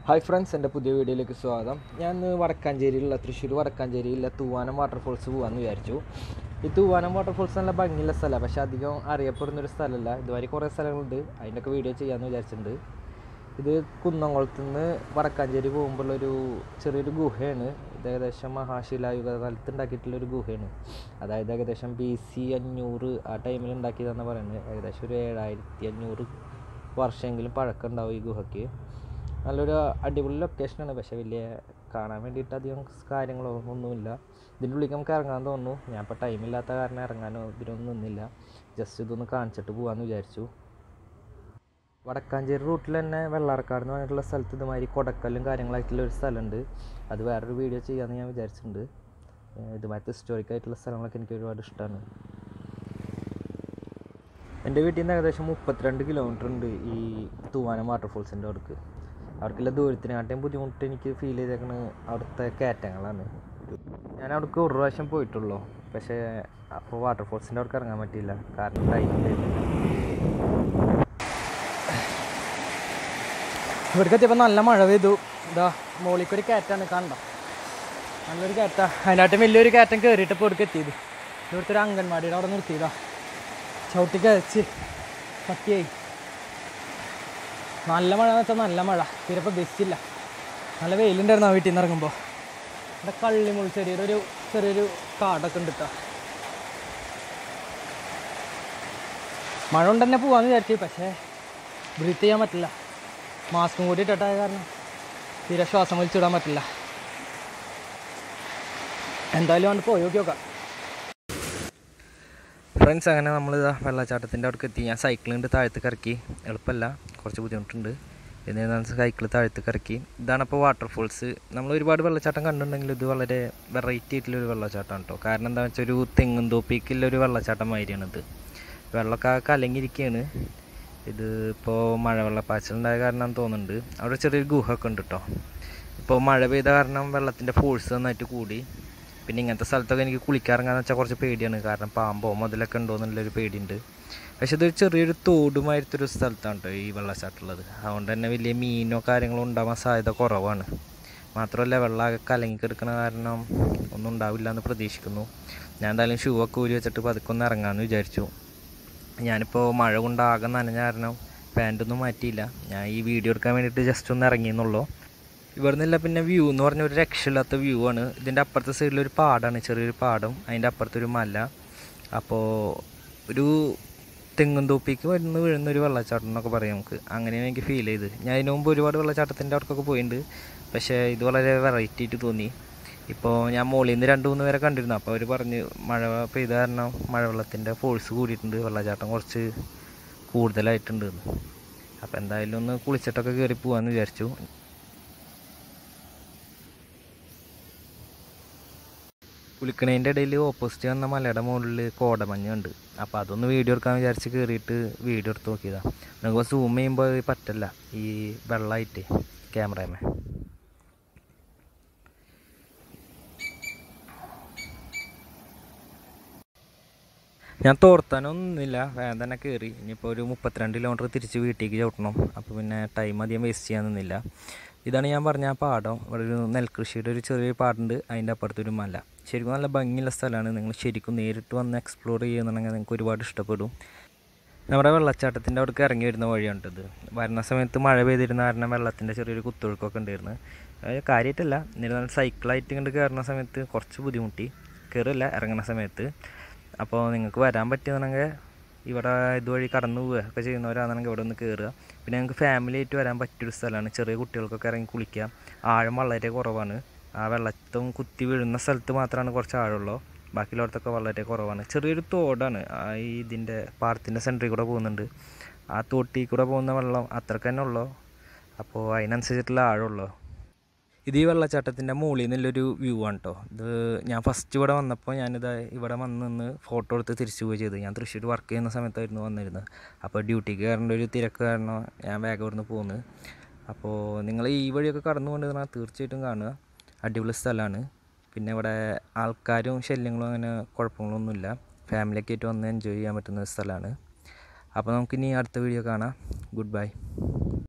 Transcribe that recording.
Hi friends എൻ്റെ പുതിയ വീഡിയോയിലേക്ക് സ്വാഗതം ഞാൻ ഇന്ന് വടക്കാഞ്ചേരിയിലുള്ള തൃശ്ശൂർ വടക്കാഞ്ചേരിയിലെ തൂവാനം വാട്ടർഫോൾസ് പോകാമെന്ന് വിചാരിച്ചു ഈ തൂവാനം വാട്ടർഫോൾസ് നല്ല ഭംഗിയുള്ള സ്ഥലമാണ് പക്ഷേ അധികം അറിയപ്പെടുന്നൊരു സ്ഥലമല്ല ഇതുവരെ കുറേ സ്ഥലങ്ങളുണ്ട് അതിൻ്റെയൊക്കെ വീഡിയോ ചെയ്യാമെന്ന് വിചാരിച്ചിട്ടുണ്ട് ഇത് കുന്നംകുളത്ത് നിന്ന് വടക്കാഞ്ചേരി പോകുമ്പോഴുള്ളൊരു ചെറിയൊരു ഗുഹയാണ് ഇത് ഏകദേശം മഹാശിലായുഗ കാലത്ത് ഉണ്ടാക്കിയിട്ടുള്ളൊരു ഗുഹയാണ് അതായത് ഏകദേശം ബി സി അഞ്ഞൂറ് ആ ടൈമിൽ ഉണ്ടാക്കിയതെന്ന് പറയുന്നത് ഏകദേശം ഒരു ഏഴായിരത്തി അഞ്ഞൂറ് വർഷമെങ്കിലും പഴക്കം ഉണ്ടാവും ഈ ഗുഹയ്ക്ക് നല്ലൊരു അടിപൊളി ലൊക്കേഷനാണ് പക്ഷേ വലിയ കാണാൻ വേണ്ടിയിട്ട് അധികം കാര്യങ്ങളോ ഒന്നുമില്ല ഇതിൻ്റെ ഉള്ളിലേക്ക് നമുക്ക് ഇറങ്ങാൻ തോന്നുന്നു ഞാൻ ഇപ്പോൾ ടൈമില്ലാത്ത കാരണം ഇറങ്ങാനോ ഇതിനൊന്നും നിന്നില്ല ജസ്റ്റ് ഇതൊന്ന് കാണിച്ചിട്ട് പോകാമെന്ന് വിചാരിച്ചു വടക്കാഞ്ചേരി റൂട്ടിൽ തന്നെ വെള്ളാർക്കാട് എന്ന് പറഞ്ഞിട്ടുള്ള സ്ഥലത്ത് ഇതുമാതിരി കൊടക്കല്ലും കാര്യങ്ങളായിട്ടുള്ള ഒരു സ്ഥലമുണ്ട് അത് വേറൊരു വീഡിയോ ചെയ്യാമെന്ന് ഞാൻ വിചാരിച്ചിട്ടുണ്ട് ഏഹ് ഇതുമാതിരത്തെ ഹിസ്റ്റോറിക് ആയിട്ടുള്ള സ്ഥലങ്ങളൊക്കെ എനിക്ക് ഒരുപാട് ഇഷ്ടമാണ് എൻ്റെ വീട്ടിൽ നിന്ന് ഏകദേശം മുപ്പത്തിരണ്ട് കിലോമീറ്റർ ഉണ്ട് ഈ തൂവാനം വാട്ടർഫോൾസിൻ്റെ അടുക്ക് അവർക്കുള്ള ദൂരത്തിനാട്ടും ബുദ്ധിമുട്ട് എനിക്ക് ഫീൽ ചെയ്തേക്കുന്നത് അവിടുത്തെ കയറ്റങ്ങളാണ് ഞാൻ അവിടേക്ക് ഒരു പ്രാവശ്യം പോയിട്ടുള്ളൂ പക്ഷേ അപ്പോൾ വാട്ടർഫോൾസിൻ്റെ അവിടേക്ക് ഇറങ്ങാൻ പറ്റിയില്ല കാരണം ടൈം ഇവിടേക്ക് എത്തിയപ്പോൾ നല്ല മഴ പെയ്തു ഇതാ മോളിക്കൊരു കയറ്റാണ് കണ്ട നല്ലൊരു കയറ്റ അതിനായിട്ടും വലിയൊരു കയറ്റം കയറിയിട്ട് ഇപ്പോൾ ഇവിടേക്ക് എത്തിയത് ഇവിടുത്തെ ഒരു അംഗൻവാടിയുടെ അവിടെ നിർത്തിയതാ ചവിട്ടി കയച്ച് പറ്റിയായി നല്ല മഴ എന്ന് വെച്ചാൽ നല്ല മഴ തീരെ പ്രതീക്ഷിച്ചില്ല നല്ല വെയിലുണ്ടായിരുന്നു ആ വീട്ടിൽ നിന്ന് ഇറങ്ങുമ്പോൾ ഇവിടെ കള്ളിമുൾ ചെറിയൊരു ഒരു ചെറിയൊരു കാടൊക്കെ ഉണ്ട് കേട്ടോ മഴ കൊണ്ട് തന്നെ പോവാന്ന് വിചാരിച്ചു പക്ഷേ ബ്രീത്ത് ചെയ്യാൻ പറ്റില്ല മാസ്കും കൂടി ഇട്ടിട്ടായ കാരണം തീരെ ശ്വാസം വലിച്ചിടാൻ പറ്റില്ല എന്തായാലും വന്ന് പോയി നോക്കി നോക്കാം ഫ്രണ്ട്സ് അങ്ങനെ നമ്മൾ ഇതാ വെള്ളച്ചാട്ടത്തിൻ്റെ അവിടേക്ക് എത്തി ഞാൻ സൈക്കിൾ കൊണ്ട് താഴത്തേക്ക് ഇറക്കി എളുപ്പമല്ല കുറച്ച് ബുദ്ധിമുട്ടുണ്ട് എന്നിരുന്നാലും സൈക്കിൾ താഴത്തേക്ക് ഇറക്കി ഇതാണ് ഇപ്പോൾ വാട്ടർഫോൾസ് നമ്മൾ ഒരുപാട് വെള്ളച്ചാട്ടം കണ്ടിട്ടുണ്ടെങ്കിൽ ഇത് വളരെ വെറൈറ്റി ആയിട്ടുള്ളൊരു വെള്ളച്ചാട്ടമാണ് കേട്ടോ കാരണം എന്താണെന്ന് വെച്ചാൽ ഒരു തെങ്ങും തോപ്പിക്കുള്ള ഒരു വെള്ളച്ചാട്ടം മാതിരിയാണ് ഇത് വെള്ളമൊക്കെ കലങ്ങിയിരിക്കുകയാണ് ഇത് ഇപ്പോൾ മഴവെള്ളപ്പാച്ചിലുണ്ടായ കാരണം തോന്നുന്നുണ്ട് അവിടെ ചെറിയൊരു ഗുഹ ഒക്കെ ഉണ്ട് കേട്ടോ ഇപ്പോൾ മഴ പെയ്ത കാരണം വെള്ളത്തിൻ്റെ ഫോഴ്സ് നന്നായിട്ട് കൂടി പിന്നെ ഇങ്ങനത്തെ സ്ഥലത്തൊക്കെ എനിക്ക് കുളിക്കാറങ്ങാന്ന് വെച്ചാൽ കുറച്ച് പേടിയാണ് കാരണം പാമ്പോ മുതലൊക്കെ ഉണ്ടോ എന്നുള്ളൊരു പേടിയുണ്ട് പക്ഷെ ഇതൊരു ചെറിയൊരു തോടുമായിട്ടൊരു സ്ഥലത്താണ് കേട്ടോ ഈ വെള്ളച്ചാട്ടമുള്ളത് അതുകൊണ്ട് തന്നെ വലിയ മീനോ കാര്യങ്ങളോ ഉണ്ടാവാൻ സാധ്യത കുറവാണ് മാത്രമല്ല വെള്ളമൊക്കെ കലങ്ങി കിടക്കുന്ന കാരണം ഒന്നും ഉണ്ടാവില്ല എന്ന് പ്രതീക്ഷിക്കുന്നു ഞാൻ എന്തായാലും ഷൂ ഒക്കെ ഊരി വെച്ചിട്ട് പതുക്കെ ഒന്ന് ഇറങ്ങാമെന്ന് വിചാരിച്ചു ഞാനിപ്പോൾ മഴ കൊണ്ട് ആകെ നനഞ്ഞ കാരണം പാൻറ്റൊന്നും മാറ്റിയില്ല ഞാൻ ഈ വീഡിയോ എടുക്കാൻ വേണ്ടിയിട്ട് ജസ്റ്റ് ഒന്ന് ഇറങ്ങിയെന്നുള്ളൂ ഇവിടെ നിന്നില്ല പിന്നെ വ്യൂ എന്ന് പറഞ്ഞ ഒരു രക്ഷയില്ലാത്ത വ്യൂ ആണ് ഇതിൻ്റെ അപ്പുറത്തെ സൈഡിൽ ഒരു പാടാണ് ചെറിയൊരു പാടം അതിൻ്റെ അപ്പുറത്തൊരു മല അപ്പോൾ ഒരു തെങ്ങും തോപ്പിക്ക് വരുന്ന വീഴുന്ന ഒരു വെള്ളച്ചാട്ടം എന്നൊക്കെ പറയാം നമുക്ക് അങ്ങനെയാണ് എനിക്ക് ഫീൽ ചെയ്ത് ഞാൻ അതിന് മുമ്പ് ഒരുപാട് വെള്ളച്ചാട്ടത്തിൻ്റെ അവിടേക്കൊക്കെ പോയിട്ടുണ്ട് പക്ഷേ ഇത് വളരെ വെറൈറ്റി ആയിട്ട് തോന്നി ഇപ്പോൾ ഞാൻ മുകളിൽ നിന്ന് രണ്ട് മൂന്ന് പേരെ കണ്ടിരുന്നു അപ്പോൾ അവർ പറഞ്ഞ് മഴ പെയ്ത കാരണം മഴവെള്ളത്തിൻ്റെ ഫോഴ്സ് കൂടിയിട്ടുണ്ട് വെള്ളച്ചാട്ടം കുറച്ച് കൂടുതലായിട്ടുണ്ട് എന്ന്. അപ്പോൾ എന്തായാലും ഒന്ന് കുളിച്ചിട്ടൊക്കെ കയറി പോകാമെന്ന് വിചാരിച്ചു കുളിക്കണേൻ്റെ ഇടയിൽ ഓപ്പോസിറ്റ് വന്ന മലയുടെ മുകളിൽ കോടമഞ്ഞുണ്ട് അപ്പോൾ അതൊന്ന് വീഡിയോ എടുക്കാൻ വിചാരിച്ച് കയറിയിട്ട് വീഡിയോ എടുത്ത് നോക്കിയതാണ് നിങ്ങൾക്ക് സൂം ചെയ്യുമ്പോൾ പറ്റില്ല ഈ വെള്ളമായിട്ട് ക്യാമറമേ ഞാൻ തോർത്താനൊന്നുമില്ല വേഗം തന്നെ കയറി ഇനിയിപ്പോൾ ഒരു മുപ്പത്തിരണ്ട് കിലോമീറ്റർ തിരിച്ച് വീട്ടിലേക്ക് ചവിട്ടണം അപ്പോൾ പിന്നെ ടൈം അധികം വേസ്റ്റ് ചെയ്യാൻ നിന്നില്ല ഇതാണ് ഞാൻ പറഞ്ഞ ആ പാടം ഇവിടെ ഒരു നെൽകൃഷിയുടെ ഒരു ചെറിയൊരു പാടുണ്ട് അതിൻ്റെ അപ്പുറത്തൊരു മല ശരിക്കും നല്ല ഭംഗിയുള്ള സ്ഥലമാണ് നിങ്ങൾ ശരിക്കും നേരിട്ട് വന്ന് എക്സ്പ്ലോർ ചെയ്യുന്നുണ്ടെങ്കിൽ നിങ്ങൾക്ക് ഒരുപാട് ഇഷ്ടപ്പെടും നമ്മുടെ വെള്ളച്ചാട്ടത്തിൻ്റെ അവിടേക്ക് ഇറങ്ങി വരുന്ന വഴിയാണ് ഇത് വരുന്ന സമയത്ത് മഴ പെയ്തിരുന്ന കാരണം വെള്ളത്തിൻ്റെ ചെറിയൊരു കുത്തൊഴുക്കൊക്കെ ഉണ്ടായിരുന്നു അത് കാര്യമായിട്ടല്ല എന്നിരുന്നാലും സൈക്കിളായിട്ട് ഇങ്ങോട്ട് കയറുന്ന സമയത്ത് കുറച്ച് ബുദ്ധിമുട്ടി കയറില്ല ഇറങ്ങുന്ന സമയത്ത് അപ്പോൾ നിങ്ങൾക്ക് വരാൻ പറ്റുകയാണെങ്കിൽ ഇവിടെ ഇതുവഴി കടന്നു പോവുക ഒക്കെ ചെയ്യുന്നവരാണെങ്കിൽ ഇവിടെ ഒന്ന് കയറുക പിന്നെ നിങ്ങൾക്ക് ഫാമിലി ആയിട്ട് വരാൻ പറ്റിയൊരു സ്ഥലമാണ് ചെറിയ കുട്ടികൾക്കൊക്കെ ഇറങ്ങി കുളിക്കുക ആഴം വളരെ കുറവാണ് ആ വെള്ളത്തും കുത്തി വീഴുന്ന സ്ഥലത്ത് മാത്രമാണ് കുറച്ച് ആഴമുള്ളൂ ബാക്കിയുള്ളടത്തൊക്കെ വളരെ കുറവാണ് ചെറിയൊരു തോടാണ് ആ ഈ ഇതിൻ്റെ പാടത്തിൻ്റെ സെൻറ്ററിൽ കൂടെ പോകുന്നുണ്ട് ആ തോട്ടിൽ കൂടെ പോകുന്ന വെള്ളം അത്രക്ക് തന്നെ ഉള്ളൂ അപ്പോൾ അതിനനുസരിച്ചിട്ടുള്ള ആഴമുള്ളൂ ഇത് ഈ വെള്ളച്ചാട്ടത്തിൻ്റെ മുകളിൽ നിന്നുള്ളൊരു വ്യൂ ആണ് കേട്ടോ ഇത് ഞാൻ ഫസ്റ്റ് ഇവിടെ വന്നപ്പോൾ ഞാനിത് ഇവിടെ വന്ന് നിന്ന് ഫോട്ടോ എടുത്ത് തിരിച്ചു പോയി ചെയ്തു ഞാൻ തൃശ്ശൂർ വർക്ക് ചെയ്യുന്ന സമയത്തായിരുന്നു വന്നിരുന്നത് അപ്പോൾ ഡ്യൂട്ടിക്ക് കയറേണ്ട ഒരു തിരക്ക് കാരണം ഞാൻ വേഗം ഇവിടുന്ന് പോകുന്നത് അപ്പോൾ നിങ്ങൾ ഈ വഴിയൊക്കെ കടന്നു കൊണ്ടിരുന്നാൽ തീർച്ചയായിട്ടും കാണുക അടിപൊളി സ്ഥലമാണ് പിന്നെ ഇവിടെ ആൾക്കാരും ശല്യങ്ങളും അങ്ങനെ കുഴപ്പങ്ങളൊന്നുമില്ല ഫാമിലിയൊക്കെ ആയിട്ട് വന്ന് എൻജോയ് ചെയ്യാൻ പറ്റുന്ന ഒരു സ്ഥലമാണ് അപ്പോൾ നമുക്കിനി അടുത്ത വീഡിയോ കാണാം ഗുഡ് ബൈ